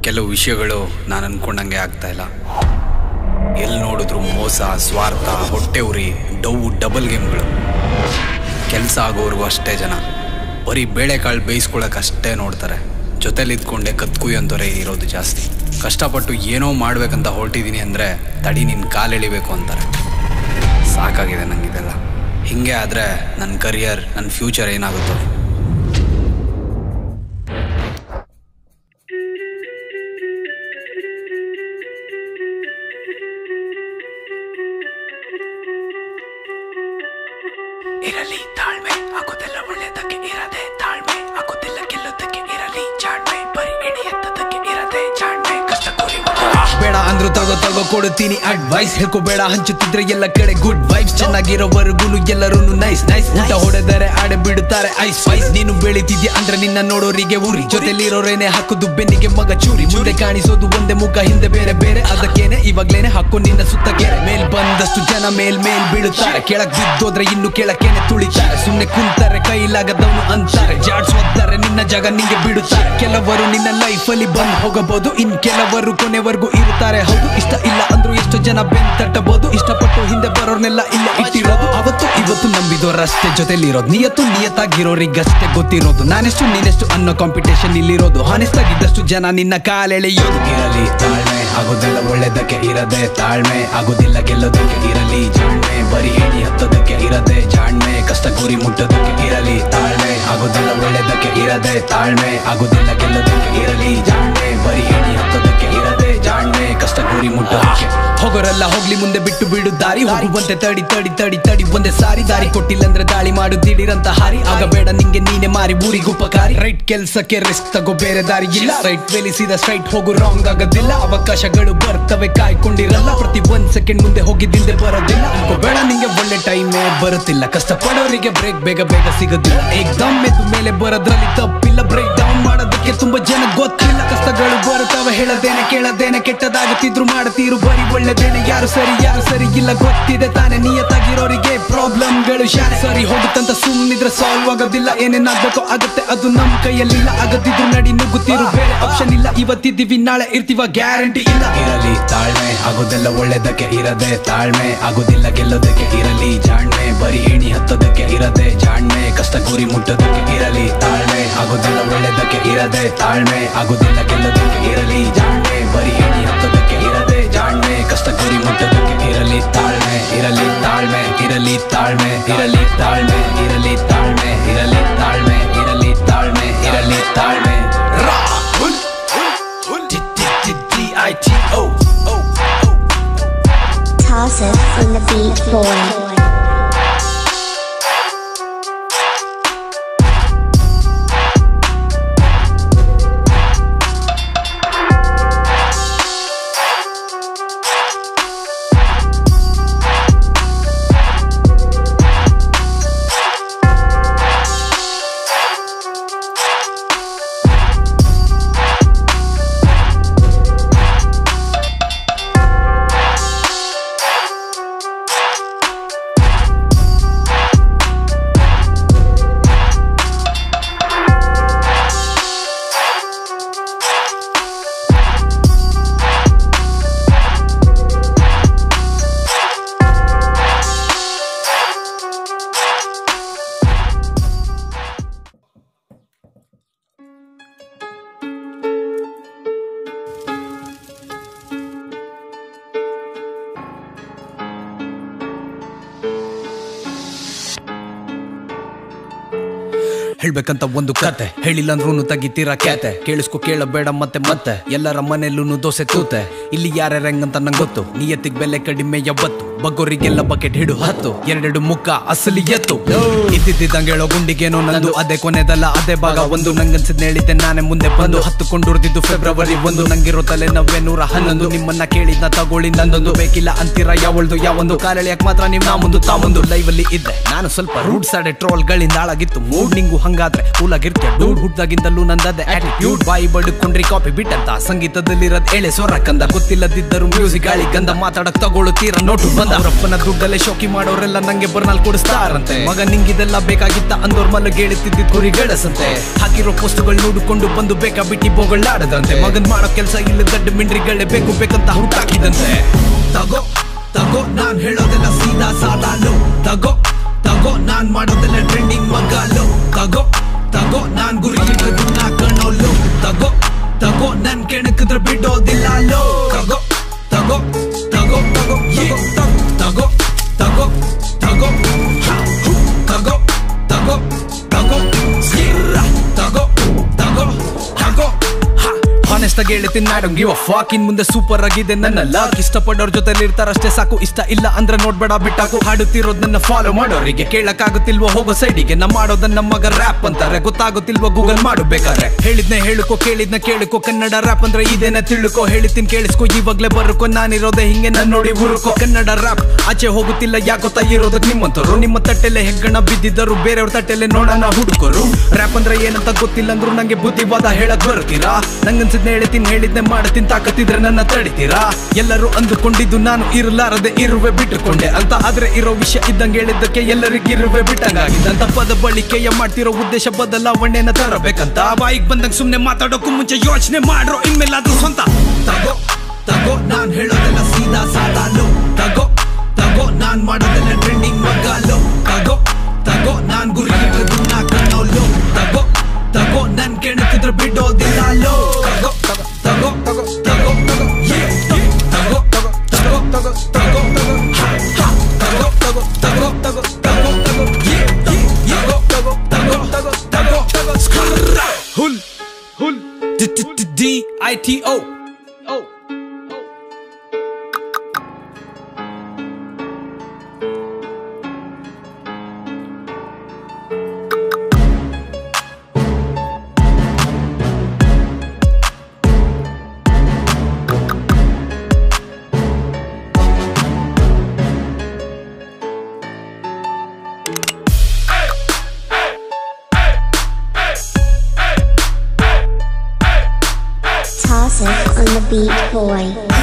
ಕೆಲವು ವಿಷಯಗಳು ನಾನು ಅನ್ಕೊಂಡಂಗೆ ಆಗ್ತಾ ಇಲ್ಲ ಎಲ್ಲಿ ನೋಡಿದ್ರು ಮೋಸ ಸ್ವಾರ್ಥ ಹೊಟ್ಟೆ ಉರಿ ಡವ್ ಡಬಲ್ ಗೇಮ್ಗಳು ಕೆಲಸ ಆಗೋರ್ಗೂ ಅಷ್ಟೇ ಜನ ಬರೀ ಬೇಳೆಕಾಳು ಬೇಯಿಸ್ಕೊಳಕ್ಕೆ ಅಷ್ಟೇ ನೋಡ್ತಾರೆ ಜೊತೆಲಿ ಇದ್ಕೊಂಡೆ ಕತ್ಕುಯ್ಯಂತವರೇ ಇರೋದು ಜಾಸ್ತಿ ಕಷ್ಟಪಟ್ಟು ಏನೋ ಮಾಡ್ಬೇಕಂತ ಹೊರಟಿದ್ದೀನಿ ಅಂದರೆ ತಡಿ ನಿನ್ನ ಕಾಲೆಳಿಬೇಕು ಅಂತಾರೆ ಸಾಕಾಗಿದೆ ನಂಗಿದೆಲ್ಲ ಹಿಂಗೆ ಆದರೆ ನನ್ನ ಕರಿಯರ್ ನನ್ನ ಫ್ಯೂಚರ್ ಏನಾಗುತ್ತೋ ಇರಲಿ ತಾಳ್ಮೆ ಆಗೋದೆಲ್ಲ ಒಳ್ಳೆದಕ್ಕೆ ಇರದೆ ತಾಳ್ಮೆ ಆಗೋದೆಲ್ಲ ಗೆಲ್ಲೋದಕ್ಕೆ ಇರಲಿ ಜಾಣ್ಮೆ ಬರೀ ಎಳೆಯತ್ತದಕ್ಕೆ ಇರದೆ ಜಾಣ್ಮೆ ಕಷ್ಟ ಕೋರಿ ಬೇಡ ಅಂದ್ರು ತಗೋ ತಗೋ ಕೊಡುತ್ತೀನಿ ಅಡ್ವೈಸ್ ಹೇಳ್ಕೋಬೇಡ ಹಂಚುತ್ತಿದ್ರೆ ಎಲ್ಲ ಕಡೆ ಗುಡ್ ವೈಬ್ಸ್ ಚೆನ್ನಾಗಿರೋವರೆಗೂ ಎಲ್ಲರೂ ನೈಸ್ ನೈಸ್ ಊಟ ಹೊಡೆದರೆ ಆಡೆ ಬಿಡುತ್ತಾರೆ ಐಸ್ ವೈಸ್ ನೀನು ಬೆಳಿತಿದ್ಯಾ ಅಂದ್ರೆ ನಿನ್ನ ನೋಡೋರಿಗೆ ಉರಿ ಜೊತೆಲಿರೋರೇನೆ ಹಾಕುದು ಬೆನ್ನಿಗೆ ಮಗ ಚೂರಿ ಮುಂದೆ ಕಾಣಿಸೋದು ಒಂದೇ ಮುಖ ಹಿಂದೆ ಬೇರೆ ಬೇರೆ ಅದಕ್ಕೇನೆ ಇವಾಗ್ಲೇನೆ ಹಾಕು ನಿನ್ನ ಸುತ್ತ ಗೆರೆ ಮೇಲ್ ಬಂದಷ್ಟು ಜನ ಮೇಲ್ ಮೇಲ್ ಬೀಳುತ್ತಾರೆ ಕೆಳಗ್ ಬಿದ್ದೋದ್ರೆ ಇನ್ನು ಕೆಳಕೇನೆ ತುಳಿತಾರೆ ಸುಮ್ನೆ ಕುಂತಾರೆ ಕೈಲಾಗದವನು ಅಂತಾರೆ ಜಾಡ್ಸೋದ್ದಾರೆ ನಿನ್ನ ಜಾಗ ನಿಂಗೆ ಬಿಡುತ್ತಾರೆ ಕೆಲವರು ನಿನ್ನ ಲೈಫ್ ಅಲ್ಲಿ ಬಂದ್ ಹೋಗಬಹುದು ಇನ್ ಕೆಲವರು ಕೊನೆವರೆಗೂ ಇರುತ್ತಾರೆ ಹೌದು ಇಷ್ಟ ಇಲ್ಲ ಅಂದ್ರು ಎಷ್ಟು ಜನ ಬೆನ್ ತಟ್ಟಬಹುದು ಇಷ್ಟಪಟ್ಟು ಹಿಂದೆ ಬರೋರ್ನೆಲ್ಲ ಇಲ್ಲ ಇಟ್ಟಿರೋದು ಅವತ್ತು ಇವತ್ತು ನಂಬಿದೋರಷ್ಟೇ ಜೊತೆಲಿರೋದು ನಿಯತ್ತು ನಿಯತ್ತಾಗಿರೋರಿಗಷ್ಟೇ ಗೊತ್ತಿರೋದು ನಾನೆಷ್ಟು ನೀನೆಷ್ಟು ಅನ್ನೋ ಕಾಂಪಿಟೇಷನ್ ಇಲ್ಲಿರೋದು ಹಾನೆಸ್ಟ್ ಆಗಿದ್ದಷ್ಟು ಜನ ನಿನ್ನ ಕಾಲೆಳೆಯೋದು ಇರಲಿ ತಾಳ್ಮೆ ಆಗೋದೆಲ್ಲ ಒಳ್ಳೆದಕ್ಕೆ ಇರದೆ ತಾಳ್ಮೆ ಆಗೋದಿಲ್ಲ ಗೆಲ್ಲೋದಕ್ಕೆ ಇರಲಿ ಜಾಣ್ಮೆ ಬರೀ ಎಣಿ ಹತ್ತೋದಕ್ಕೆ ಇರದೆ ಜಾಣ್ಮೆ ಕಷ್ಟ ಗುರಿ ಮುಟ್ಟೋದಕ್ಕೆ ಇರಲಿ ತಾಳ್ಮೆ ಆಗೋದೆಲ್ಲ ಒಳ್ಳೆದಕ್ಕೆ ಇರದೆ ತಾಳ್ಮೆ ಆಗೋದಿಲ್ಲ ಗೆಲ್ಲೋದಕ್ಕೆ ಇರಲಿ ಜಾಣ್ಮೆ ಬರೀ ಎಣಿ ಹತ್ತೋದಕ್ಕೆ ಇರದೆ ಜಾಣ್ಮೆ ಕಷ್ಟ ಗುರಿ ಮುಟ್ಟೋದಕ್ಕೆ ಹೋಗೋರೆಲ್ಲ ಹೋಗ್ಲಿ ಮುಂದೆ ಬಿಟ್ಟು ಬಿಡು ದಾರಿ ಹೋಗುವಂತೆ ತಡಿ ತಡಿ ತಡಿ ತಡಿ ಒಂದೇ ಸಾರಿ ದಾರಿ ಕೊಟ್ಟಿಲ್ಲಂದ್ರೆ ದಾಳಿ ಮಾಡು ದಿಢೀರಂತ ಹಾರಿ ಆಗ ಬೇಡ ನಿಂಗೆ ನೀನೆ ಮಾರಿ ಊರಿಗೆ ಉಪಕಾರಿ ರೈಟ್ ಕೆಲ್ಸಕ್ಕೆ ರಿಸ್ಕ್ ತಗೋ ಬೇರೆ ದಾರಿ ಇಲ್ಲ ರೈಟ್ ವೇಲಿಸಿದ ಸ್ಟ್ರೈಟ್ ಹೋಗು ರಾಂಗ್ ಆಗೋದಿಲ್ಲ ಅವಕಾಶಗಳು ಬರ್ತವೆ ಕಾಯ್ಕೊಂಡಿರಲ್ಲ ಪ್ರತಿ ಒಂದ್ ಸೆಕೆಂಡ್ ಮುಂದೆ ಹೋಗಿದ್ದಿಲ್ದೆ ಬರೋದಿಲ್ಲ ಬೇಡ ನಿಂಗೆ ಒಳ್ಳೆ ಟೈಮೇ ಬರುತ್ತಿಲ್ಲ ಕಷ್ಟಪಡೋರಿಗೆ ಬ್ರೇಕ್ ಬೇಗ ಬೇಗ ಸಿಗೋದಿಲ್ಲ ಎಕ್ಸಾಮ್ ಎದ್ದು ಮೇಲೆ ಬರೋದ್ರಲ್ಲಿ ತಪ್ಪಿಲ್ಲ ಬ್ರೇಕ್ ಡೌನ್ ಮಾಡೋದಕ್ಕೆ ತುಂಬಾ ಜನ ಗೊತ್ತಿಲ್ಲ ಕಷ್ಟಗಳು ಬರುತ್ತವೆ ಹೇಳದೇನೆ ಕೇಳದೇನೆ ಕೆಟ್ಟದಾಗುತ್ತಿದ್ರು ಮಾಡ್ತೀರು ಬರೀ ಒಳ್ಳೆದೇನೆ ಯಾರು ಸರಿ ಯಾರು ಸರಿ ಇಲ್ಲ ಗೊತ್ತಿದೆ ತಾನೇ ನಿಯತ್ತಾಗಿರೋರಿಗೆ ಪ್ರಾಬ್ಲಮ್ಗಳು ಶಾನೆ ಸರಿ ಹೋಗುತ್ತಂತ ಸುಮ್ಮನಿದ್ರೆ ಸಾಲ್ವ್ ಆಗೋದಿಲ್ಲ ಏನೇನಾಗ್ಬೇಕೋ ಆಗುತ್ತೆ ಅದು ನಮ್ ಕೈಯಲ್ಲಿಲ್ಲ ಆಗದಿದ್ರು ನಡಿ ನುಗ್ಗುತ್ತಿರು ಬೇರೆ ಆಪ್ಷನ್ ಇಲ್ಲ ಇವತ್ತಿದ್ದೀವಿ ನಾಳೆ ಇರ್ತೀವ ಗ್ಯಾರಂಟಿ ಇಲ್ಲ ಇರಲಿ ತಾಳ್ಮೆ ಆಗೋದೆಲ್ಲ ಒಳ್ಳೆದಕ್ಕೆ ಇರದೆ ತಾಳ್ಮೆ ಆಗೋದಿಲ್ಲ ಗೆಲ್ಲೋದಕ್ಕೆ ಇರಲಿ ಜಾಣ್ಮೆ ಬರೀ ಎಣಿ ಹತ್ತೋದಕ್ಕೆ ಇರದೆ ಜಾಣ್ಮೆ ಕಷ್ಟ ಗುರಿ ಮುಟ್ಟೋದಕ್ಕೆ ಇರಲಿ ತಾಳ್ಮೆ ಆಗೋದೆಲ್ಲ ಒಳ್ಳೆದಕ್ಕೆ ಇರದೆ ತಾಳ್ಮೆ ಆಗೋದಿಲ್ಲ ಗೆಲ್ಲೋದಕ್ಕೆ ಇರಲಿ ಜಾಣ್ಮೆ ಬರೀ ಎಣಿ ಹತ್ತೋದಕ್ಕೆ ಇರದೆ ಜಾಣ್ಮೆ ಕಷ್ಟ ಗುರಿ ಮುಟ್ಟೋದಕ್ಕೆ ಇರಲಿ ತಾಳ್ಮೆ ಇರಲಿ ತಾಳ್ಮೆ ಇರಲಿ ತಾಳ್ಮೆ ಇರಲಿ ತಾಳ್ಮೆ ಇರಲಿ ತಾಳ್ಮೆ ಇರಲಿ ತಾಳ್ಮೆ ಇರಲಿ ತಾಳ್ಮೆ ಇರಲಿ ತಾಳ್ಮೆ Rahul ಟಿ-ಟಿ-ಟಿ-ಟಿ-ಐ-ಟಿ-ಓ Toss it on the beat boy. ಹೇಳ್ಬೇಕಂತ ಒಂದು ಕತೆ ಹೇಳಿಲ್ಲ ಅಂದ್ರೂ ತೆಗಿತೀರ ಕ್ಯಾತೆ ಕೇಳಿಸ್ಕೊ ಕೇಳಬೇಡ ಮತ್ತೆ ಮತ್ತೆ ಎಲ್ಲರ ಮನೆಯಲ್ಲೂ ದೋಸೆ ತೂತೆ ಇಲ್ಲಿ ಯಾರ್ಯಾರ ಹೆಂಗಂತ ನಂಗೆ ಗೊತ್ತು ನಿಯತ್ತಿಗೆ ಬೆಲೆ ಕಡಿಮೆ ಯಾವತ್ತು ಬಗ್ಗೋರಿಗೆಲ್ಲ ಬಕೆಟ್ ಹಿಡು ಹತ್ತು ಎರಡೆರಡು ಮುಖ ಅಸಲಿ ಎತ್ತು ಇದ್ದಿದ್ದಂಗೆ ಹೇಳೋ ಗುಂಡಿಗೇನೋ ನಂದು ಅದೇ ಕೊನೆದಲ್ಲ ಅದೇ ಭಾಗ ಒಂದು ನಂಗನ್ಸಿದ್ ಹೇಳಿದ್ದೆ ನಾನೇ ಮುಂದೆ ಬಂದು ಹತ್ತುಕೊಂಡಿರ್ದಿದ್ದು ಫೆಬ್ರವರಿ ಒಂದು ನಂಗಿರೋ ತಲೆ ನವ್ವೆ ನೂರ ಹನ್ನೊಂದು ನಿಮ್ಮನ್ನ ಕೇಳಿದ್ನ ತಗೊಳ್ಳಿ ನಂದೊಂದು ಬೇಕಿಲ್ಲ ಅಂತೀರ ಯಾವಳ್ದು ಯಾವೊಂದು ಕಾಲೆಳೆಯಕ್ ಮಾತ್ರ ನೀವು ನಾ ಮುಂದು ತಾ ಮುಂದು ಲೈವ್ ಅಲ್ಲಿ ಇದ್ದೆ ನಾನು ಸ್ವಲ್ಪ ರೂಟ್ ಸಾಡೆ ಟ್ರೋಲ್ ಗಳಿಂದ ಹಾಳಾಗಿತ್ತು ಮೂಡ್ ನಿಂಗು ಹಂಗ ಹಂಗಾದ್ರೆ ಕೂಲಾಗಿರ್ತೀಯ ಡೂಡ್ ಹುಟ್ದಾಗಿಂದಲೂ ನಂದದೆ ಆಟಿಟ್ಯೂಡ್ ಬಾಯಿ ಬಡ್ಕೊಂಡ್ರಿ ಕಾಪಿ ಬಿಟ್ಟಂತ ಸಂಗೀತದಲ್ಲಿರೋದ್ ಎಳೆ ಸ್ವರ ಕಂದ ಗೊತ್ತಿಲ್ಲದಿದ್ದರು ಮ್ಯೂಸಿಕ್ ಗಾಳಿ ಗಂಧ ಮಾತಾಡಕ್ ತಗೊಳ್ತೀರ ನೋಟು ಬಂದ ಅವರಪ್ಪನ ದುಡ್ಡಲ್ಲೇ ಶೋಕಿ ಮಾಡೋರೆಲ್ಲ ನಂಗೆ ಬರ್ನಾಲ್ ಕೊಡಿಸ್ತಾರಂತೆ ಮಗ ನಿಂಗಿದೆಲ್ಲ ಬೇಕಾಗಿತ್ತ ಅಂದೋರ್ ಮಲಗ್ ಹೇಳಿತಿದ್ದಿದ್ ಕುರಿ ಗೆಳಸಂತೆ ಹಾಕಿರೋ ಪೋಸ್ಟ್ಗಳು ನೋಡಿಕೊಂಡು ಬಂದು ಬೇಕಾ ಬಿಟ್ಟಿ ಬೋಗಳಾಡದಂತೆ ಮಗನ್ ಮಾಡೋ ಕೆಲ್ಸ ಇಲ್ಲ ದಡ್ಡ ಮಿಂಡ್ರಿಗಳೇ ಬೇಕು ಬೇಕಂತ ಹುಟ್ಟಾಕಿದಂತೆ ತಗೋ ತಗೋ ನಾನ್ ಹೇಳೋದೆಲ್ಲ ಸೀದಾ ಸಾಲಾಲು ತಗೋ ತಗೋ ನಾನ್ ಮಾಡೋದೆಲ್ಲ ಟ್ರೆಂಡಿಂಗ್ ಮಗಾಲು ತಗೋ ತಗೋ ನಾನ್ ಗುರಿ ಇಟ್ಟದ್ದು ನಾ ಕಣೋಲು ತಗೋ ತಗೋ ನನ್ ಕೆಣಕಿದ್ರೆ ಬಿಡೋದಿಲ್ಲ ಲೋ ತಗೋ ತಗೋ ತಗೋ ತಗೋ ತಗೋ ತಗೋ ತಗೋ ತಗೋ ಹ, ಹು, ತಗೋ ತಗೋ ತಗೋ ಸ್ಕಿರ್ರ, ತಗೋ ತಗೋ ತಗೋ ಹಾನೆಸ್ಟ್ ಆಗಿ ಹೇಳ್ತೀನಿ ನಾಡಮ್ ಗಿವ್ ಫಾಕ್ ಇನ್ ಮುಂದೆ ಸೂಪರ್ ಆಗಿದೆ ನನ್ನ ಲಾಕ್ ಇಷ್ಟಪಡೋರ್ ಜೊತೆ ಇರ್ತಾರಷ್ಟೇ ಸಾಕು ಇಷ್ಟ ಇಲ್ಲ ಅಂದ್ರೆ ನೋಡ್ಬೇಡ ಬಿಟ್ಟಾಕು ಹಾಡುತ್ತಿರೋದ್ ನನ್ನ ಫಾಲೋ ಮಾಡೋರಿಗೆ ಕೇಳಕ್ಕಾಗುತ್ತಿಲ್ವೋ ಹೋಗೋ ಸೈಡಿಗೆ ನಾ ಮಾಡೋದನ್ನ ಮಗ ರ್ಯಾಪ್ ಅಂತಾರೆ ಗೊತ್ತಾಗುತ್ತಿಲ್ವೋ ಗೂಗಲ್ ಮಾಡು ಬೇಕಾರೆ ಹೇಳಿದ್ನೆ ಹೇಳುಕೋ ಕೇಳಿದ್ನ ಕೇಳುಕೋ ಕನ್ನಡ ರ್ಯಾಪ್ ಅಂದ್ರೆ ಇದೇನ ತಿಳ್ಕೋ ಹೇಳಿತೀನಿ ಕೇಳಿಸ್ಕೋ ಇವಾಗ್ಲೇ ಬರುಕೋ ನಾನಿರೋದೆ ಹಿಂಗೆ ನನ್ ನೋಡಿ ಹುರುಕೋ ಕನ್ನಡ ರ್ಯಾಪ್ ಆಚೆ ಹೋಗುತ್ತಿಲ್ಲ ಯಾಕೋತಾ ಇರೋದಕ್ ನಿಮ್ಮಂತರು ನಿಮ್ಮ ತಟ್ಟೆಲೆ ಹೆಗ್ಗಣ ಬಿದ್ದಿದ್ದರು ಬೇರೆಯವ್ರ ತಟ್ಟೆಲೆ ನೋಡೋಣ ಹುಡುಕರು ರ್ಯಾಪ್ ಅಂದ್ರೆ ಏನಂತ ಗೊತ್ತಿಲ್ಲ ಅಂದ್ರು ನಂಗೆ ಬುದ್ಧಿವಾದ ಹೇಳಕ್ ಬರ್ತೀರಾ ನಂಗನ್ಸಿದ್ನೆ ಹೇಳ್ತೀನಿ ಹೇಳಿದ್ನೆ ಮಾಡ್ತೀನಿ ತಾಕತ್ತಿದ್ರೆ ನನ್ನ ತಡಿತೀರಾ ಎಲ್ಲರೂ ಅಂದುಕೊಂಡಿದ್ದು ನಾನು ಇರಲಾರದೆ ಇರುವೆ ಬಿಟ್ಟುಕೊಂಡೆ ಅಂತ ಆದ್ರೆ ಇರೋ ವಿಷಯ ಇದ್ದಂಗೆ ಹೇಳಿದ್ದಕ್ಕೆ ಎಲ್ಲರಿಗಿರುವೆ ಬಿಟ್ಟಂಗಾಗಿದ್ದಂತ ಪದ ಬಳಿಕೆಯ ಮಾಡ್ತಿರೋ ಉದ್ದೇಶ ಬದಲಾವಣೆನ ತರಬೇಕಂತ ಬಾಯಿಗೆ ಬಂದಂಗ್ ಸುಮ್ನೆ ಮಾತಾಡೋಕು ಮುಂಚೆ ಯೋಚನೆ ಮಾಡ್ರೋ ಇನ್ಮೇಲಾದ್ರೂ ಸ್ವಂತ ತಗೋ ತಗೋ ನಾನ್ ಹೇಳೋದೆಲ್ಲ ಸೀದಾ ಸಾಲಾಲು ತಗೋ ತಗೋ ನಾನ್ ಮಾಡೋದೆಲ್ಲ ಟ್ರೆಂಡಿಂಗ್ ಮಗಾಲು ತಗೋ ತಗೋ ನಾನ್ ಗುರಿ ಇಟ್ಟದ್ದು ನಾ ಕಾಣೋಲು ತಗೋ ತಗೋ ನನ್ ಕೆಣಕಿದ್ರೆ ಬಿಡೋದಿಲ್ಲ ಲೋ ತಗೋ ತಗೋ ತಗೋ ತಗೋ ತಗೋ yeah, yeah. ತಗೋ ತಗೋ ತಗೋ ತಗೋ ತಗೋ ತಗೋ ಹ, ಹ. ತಗೋ ತಗೋ ತಗೋ ತಗೋ ತಗೋ ತಗೋ yeah, yeah, yeah. ತಗೋ ತಗೋ ತಗೋ ತಗೋ ತಗೋ ಸ್ಕರ್ರ. ಹುಲ್ ಹುಲ್ D I T O Toss it on the beat boy.